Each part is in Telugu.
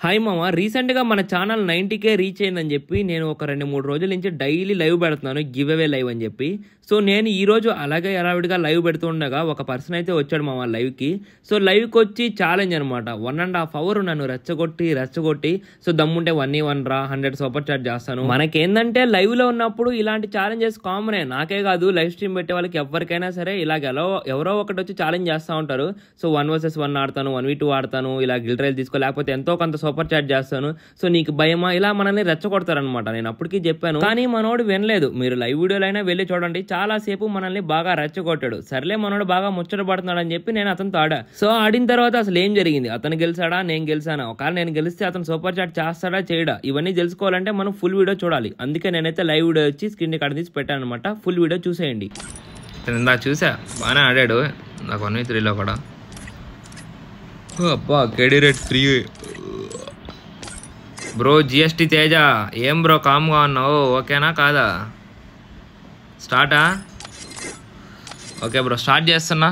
హాయ్ మామ రీసెంట్గా మన ఛానల్ నైంటీకే రీచ్ అయిందని చెప్పి నేను ఒక రెండు మూడు రోజుల నుంచి డైలీ లైవ్ పెడుతున్నాను గివ్ అవే లైవ్ అని చెప్పి సో నేను ఈ రోజు అలాగే హడావిడిగా లైవ్ పెడుతుండగా ఒక పర్సన్ అయితే వచ్చాడు మామ లైవ్కి సో లైవ్కి వచ్చి ఛాలెంజ్ అనమాట వన్ అండ్ హాఫ్ అవర్ నన్ను రెచ్చగొట్టి రెచ్చగొట్టి సో దమ్ముంటే వన్ వన్ రా హండ్రెడ్ సూపర్ చార్జ్ చేస్తాను మనకేందంటే లైవ్లో ఉన్నప్పుడు ఇలాంటి ఛాలెంజెస్ కామనే నాకే కాదు లైవ్ స్ట్రీమ్ పెట్టే వాళ్ళకి ఎవరికైనా సరే ఇలాగ ఎలా ఎవరో ఒకటి వచ్చి ఛాలెంజ్ చేస్తూ ఉంటారు సో వన్ వర్సెస్ వన్ ఆడతాను వన్ వీ టూ ఆడతాను ఇలా గిల్ ట్రైల్ తీసుకో లేకపోతే ఎంతో కొంత సూపర్ చాట్ చేస్తాను సో నీకు భయమా ఇలా మనల్ని రెచ్చగొడతారనమాట నేను అప్పటికి చెప్పాను కానీ మనోడు వినలేదు మీరు లైవ్ వీడియోలో అయినా వెళ్ళి చూడండి చాలా సేపు మనల్ని బాగా రెచ్చగొట్టాడు సర్లే మనోడు బాగా ముచ్చట పడుతున్నాడు అని చెప్పి నేను అతనితో ఆడా సో ఆడిన తర్వాత అసలు ఏం జరిగింది అతను గెలిచాడా నేను గెలిచానా ఒకవేళ నేను గెలిస్తే అతను సూపర్ చాట్ చేస్తాడా చేయడా ఇవన్నీ తెలుసుకోవాలంటే మనం ఫుల్ వీడియో చూడాలి అందుకే నేనైతే లైవ్ వీడియో వచ్చి స్క్రీన్ కార్డు తీసి పెట్టాను అనమాట ఫుల్ వీడియో చూసేయండి ఇందా చూసా బాగానే ఆడాడు నాకు వన్ వీ త్రీలో కూడా అబ్బా KD rate three bro GST Teja ఏం బ్రో కామ్గా ఉన్నావు ఓకేనా కాదా స్టార్టా ఓకే బ్రో స్టార్ట్ చేస్తున్నా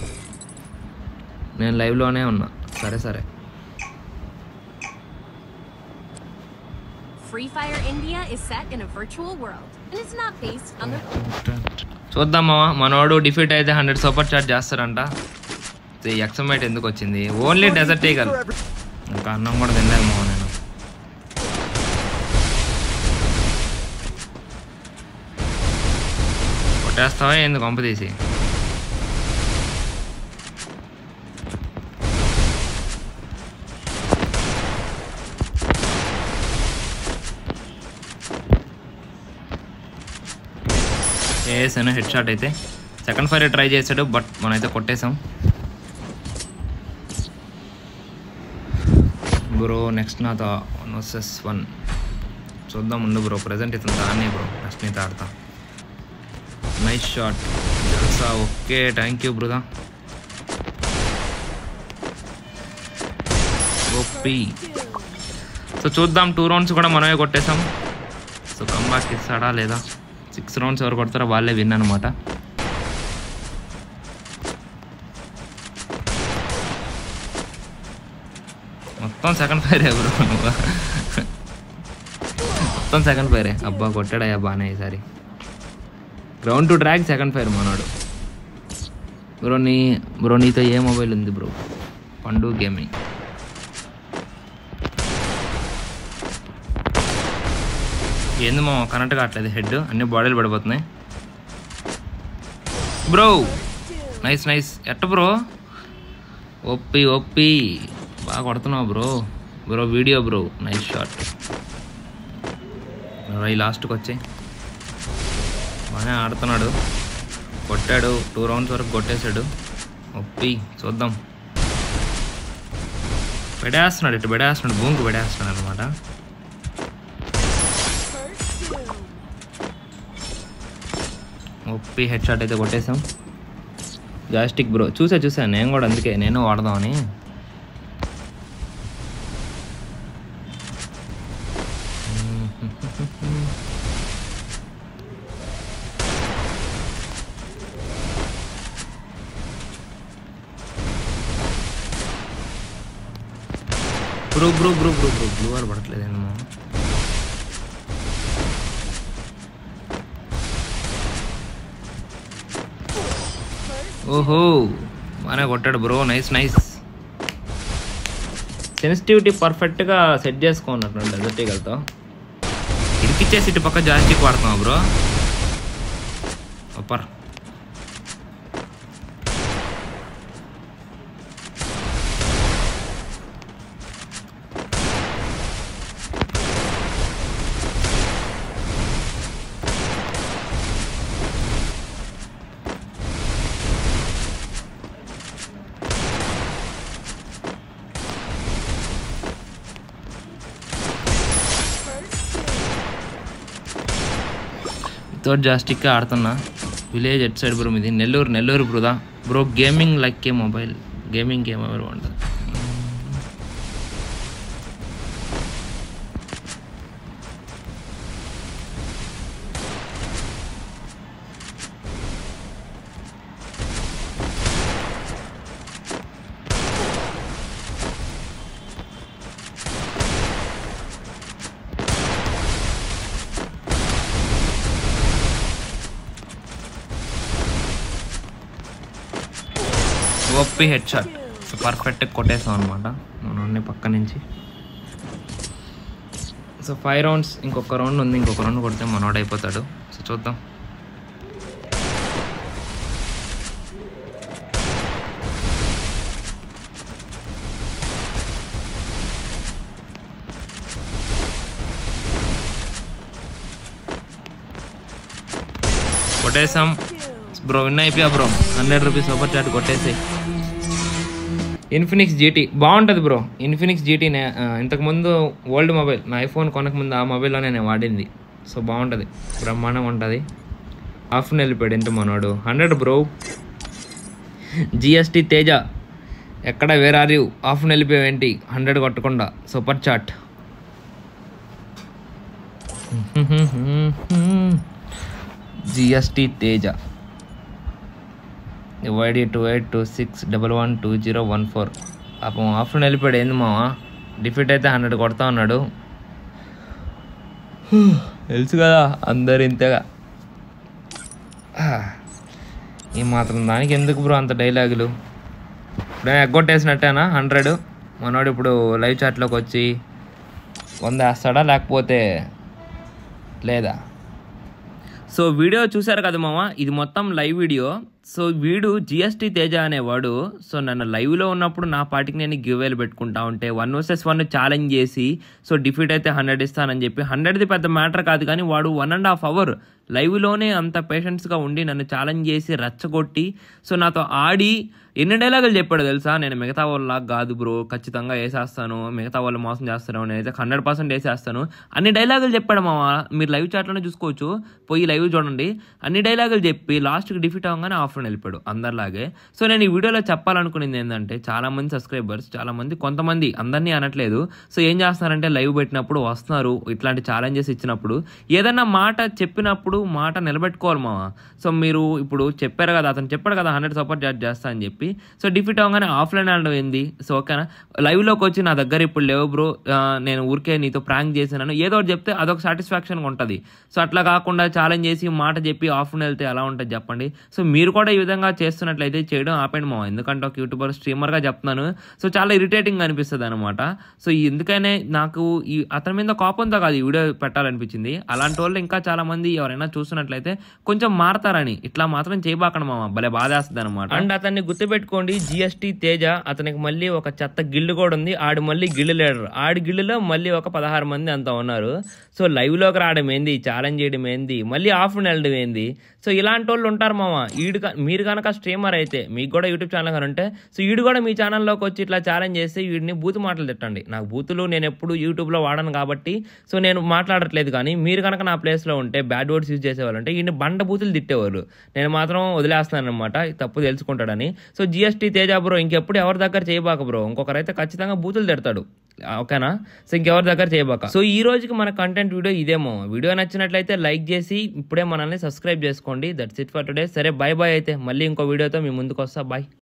నేను లైవ్లోనే ఉన్నా సరే సరే Free Fire India is set in a virtual world and it's not based on the చూద్దాం మామ మనోడు డిఫీట్ అయితే హండ్రెడ్ సూపర్ చార్జ్ చేస్తారంట ఎక్సమైట్ ఎందుకు వచ్చింది ఓన్లీ డెజర్ట్ ఈగల్ ఇంకా అన్నం కూడా తినలేదు మామ నేను కొట్టేస్తావా ఏంది కొంప తీసి వేసాను హెడ్ షాట్ అయితే సెకండ్ ఫైర్ ట్రై చేశాడు బట్ మనమైతే కొట్టేసాం బ్రో నెక్స్ట్ నాతో వన్ వర్సెస్ వన్ చూద్దాం ముందు బ్రో ప్రజెంట్ ఇతను దాన్ని బ్రో నెక్స్ట్ నీతో ఆడతా నైస్ షాట్ జల్సా ఓకే థ్యాంక్ యూ బ్రదా ఓపీ సో చూద్దాం టూ రౌండ్స్ కూడా మనమే కొట్టేసాం సో కంబాక్ ఇస్తాడా లేదా సిక్స్ రౌండ్స్ ఎవరు కొడతారో వాళ్ళే విన్ అనమాట మొత్తం సెకండ్ ఫైరే బ్రో నువ్వు మొత్తం సెకండ్ ఫైరే అబ్బా కొట్టాడయ్యా బాగానే ఈసారి ground to track second fire మనోడు బ్రో నీ బ్రో నీతో ఏ మొబైల్ ఉంది బ్రో పండు గేమింగ్ ఏంది మా కరెంట్ కావట్లేదు హెడ్ అన్ని బాడీలు పడిపోతున్నాయి బ్రో నైస్ నైస్ ఎట్ట బ్రో ఒప్పి ఒప్పి బాగా కొడుతున్నావు bro bro video bro nice shot ఈ లాస్ట్కి వచ్చాయి బాగానే ఆడుతున్నాడు కొట్టాడు టూ రౌండ్స్ వరకు కొట్టేశాడు ఒప్పి చూద్దాం పెడేస్తున్నాడు ఇటు పెడేస్తున్నాడు భూమికి పెడేస్తున్నాడు అనమాట ఒప్పి హెడ్ షాట్ అయితే కొట్టేసాం జాస్టిక్ బ్రో చూసా చూసా నేను కూడా అందుకే నేను వాడదామని bro bro bro bro bro blue వారు పడట్లేదేమో ఓహో బాగానే కొట్టాడు బ్రో నైస్ నైస్ సెన్సిటివిటీ పర్ఫెక్ట్గా సెట్ చేసుకున్నట్టు డెజర్ట్ ఈగల్తో ఇరికిచ్చేసి ఇటు పక్క జాస్టిక్ వాడుతున్నావు బ్రో సూపర్ థర్డ్ జాస్టిక్ ఆడుతున్నా విలేజ్ ఎట్ సైడ్ బ్రో ఇది నెల్లూరు నెల్లూరు బ్రోదా bro gaming like a mobile gaming game ఎవరు ఉంటుంది OP head shot so perfect కొట్టేసాం అనమాట మనం పక్క నుంచి సో ఫైవ్ రౌండ్స్ ఇంకొక రౌండ్ ఉంది ఇంకొక రౌండ్ కొడితే మనోడు అయిపోతాడు సో చూద్దాం కొట్టేసాం బ్రో విన్ అయిపోయా bro hundred rupees super chat కొట్టేసి ఇన్ఫినిక్స్ జీటీ బాగుంటుంది బ్రో ఇన్ఫినిక్స్ జీటీ ఇంతకుముందు ఓల్డ్ మొబైల్ నా ఐఫోన్ కొనకముందు ఆ మొబైల్లోనే నేను వాడింది సో బాగుంటుంది బ్రహ్మాండంగా ఉంటుంది ఆఫ్టర్నూన్ వెళ్ళిపోయాడు ఇంటి మనోడు హండ్రెడ్ బ్రో జిఎస్టీ తేజ ఎక్కడ వేర్ ఆర్ యూ ఆఫ్టర్నూన్ వెళ్ళిపోయావు ఏంటి హండ్రెడ్ కొట్టకుండా super chat GST Teja wide two eight two six double one two zero one four పాపం ఆఫ్టర్నూన్ వెళ్ళిపోయాడు ఏంది మామ డిఫీట్ అయితే హండ్రెడ్ కొడతా ఉన్నాడు తెలుసు కదా అందరు ఇంతగా ఈ మాత్రం దానికి ఎందుకు బ్రో అంత డైలాగులు ఇప్పుడే ఎగ్గొట్టేసినట్టేనా హండ్రెడ్ మనోడు ఇప్పుడు లైవ్ చాట్లోకి వచ్చి వంద వేస్తాడా లేకపోతే లేదా సో వీడియో చూశారు కదా మామ ఇది మొత్తం లైవ్ వీడియో సో వీడు జిఎస్టీ తేజ అనేవాడు సో నన్ను లైవ్లో ఉన్నప్పుడు నా పాటికి నేను గివేలు పెట్టుకుంటా ఉంటే వన్ వర్సెస్ వన్ ఛాలెంజ్ చేసి సో డిఫీట్ అయితే హండ్రెడ్ ఇస్తానని చెప్పి హండ్రెడ్ది పెద్ద మ్యాటర్ కాదు కానీ వాడు వన్ అండ్ హాఫ్ అవర్ లైవ్లోనే అంత పేషెన్స్గా ఉండి నన్ను ఛాలెంజ్ చేసి రచ్చగొట్టి సో నాతో ఆడి ఎన్ని డైలాగులు చెప్పాడు తెలుసా నేను మిగతా వాళ్ళ కాదు బ్రో ఖచ్చితంగా వేసేస్తాను మిగతా వాళ్ళు మోసం చేస్తాను నేనైతే హండ్రెడ్ పర్సెంట్ వేసేస్తాను అన్ని డైలాగులు చెప్పాడు మామ మీరు లైవ్ చాట్లోనే చూసుకోవచ్చు పోయి లైవ్ చూడండి అన్ని డైలాగులు చెప్పి లాస్ట్కి డిఫీట్ అవ్వగానే ఆఫ్టర్ వెళ్ళిపోయాడు అందరిలాగే సో నేను ఈ వీడియోలో చెప్పాలనుకునేది ఏంటంటే చాలా మంది సబ్స్క్రైబర్స్ చాలా మంది కొంతమంది అందరినీ అనట్లేదు సో ఏం చేస్తున్నారంటే లైవ్ పెట్టినప్పుడు వస్తున్నారు ఇట్లాంటి ఛాలెంజెస్ ఇచ్చినప్పుడు ఏదన్నా మాట చెప్పినప్పుడు మాట నిలబెట్టుకోవాలి మామ సో మీరు ఇప్పుడు చెప్పారు కదా అతను చెప్పాడు కదా హండ్రెడ్ సపోర్ట్ చార్జ్ చేస్తా అని చెప్పి సో డిఫీట్ అవగానే ఆఫ్లైన్ అనడం ఏంది సో ఓకేనా లైవ్లోకి వచ్చి నా దగ్గర ఇప్పుడు లేవు బ్రో ఆ, నేను ఊరికే నీతో ప్రాంక్ చేసినాను ఏదో ఒకటి చెప్తే అదొక సాటిస్ఫాక్షన్గా ఉంటుంది సో అట్లా కాకుండా ఛాలెంజ్ చేసి మాట చెప్పి ఆఫ్లైన్ వెళ్తే ఎలా ఉంటుంది చెప్పండి సో మీరు కూడా ఈ విధంగా చేస్తున్నట్లయితే చేయడం ఆపండి మా ఎందుకంటే ఒక యూట్యూబర్ స్ట్రీమర్గా చెప్తున్నాను సో చాలా ఇరిటేటింగ్ అనిపిస్తుంది అనమాట సో ఎందుకనే నాకు ఈ అతని మీద కోపంతో కాదు ఈ వీడియో పెట్టాలనిపించింది అలాంటి వాళ్ళు ఇంకా చాలా మంది ఎవరైనా చూస్తున్నట్లయితే కొంచెం మారతారని ఇట్లా మాత్రం చేయబాకండి మామ భలే బాధేస్తుంది అనమాట అండ్ అతన్ని గుర్తుపెట్టుకోండి జిఎస్టీ తేజ అతనికి మళ్ళీ ఒక చెత్త గిల్లు కూడా ఉంది ఆడు మళ్ళీ గిల్లు లీడర్ ఆడి గిల్లులో మళ్ళీ ఒక పదహారు మంది అంతా ఉన్నారు సో లైవ్లోకి రావడం ఏంది ఛాలెంజ్ చేయడం ఏంది మళ్ళీ ఆఫ్ వెళ్ళడం ఏంది సో ఇలాంటి వాళ్ళు ఉంటారు మామ ఈడు క- మీరు కనుక స్ట్రీమర్ అయితే మీకు కూడా యూట్యూబ్ ఛానల్ కానీ ఉంటే సో ఈడు కూడా మీ ఛానల్లోకి వచ్చి ఇట్లా ఛాలెంజ్ చేస్తే వీడిని బూతు మాటలు తిట్టండి నాకు బూతులు నేను ఎప్పుడు యూట్యూబ్లో వాడను కాబట్టి సో నేను మాట్లాడట్లేదు కానీ మీరు కనుక నా ప్లేస్లో ఉంటే బ్యాడ్ వర్డ్స్ యూజ్ చేసేవాళ్ళు అంటే ఈయన బండ బూతులు తిట్టేవారు నేను మాత్రం వదిలేస్తాను అనమాట తప్పు తెలుసుకుంటాడని సో జిఎస్టీ తేజ బ్రో ఇంకెప్పుడు ఎవరి దగ్గర చేయబాక బ్రో ఇంకొకరైతే ఖచ్చితంగా బూతులు తిడతాడు ఆ, ఓకేనా సో ఇంకెవరి దగ్గర చేయబాక సో ఈ రోజుకి మన కంటెంట్ వీడియో ఇదేమో వీడియో నచ్చినట్లయితే లైక్ చేసి ఇప్పుడే మనల్ని సబ్స్క్రైబ్ చేసుకోండి దట్స్ ఇట్ ఫర్ టుడే సరే బాయ్ బాయ్ అయితే మళ్ళీ ఇంకో వీడియోతో మీ ముందుకు వస్తా బాయ్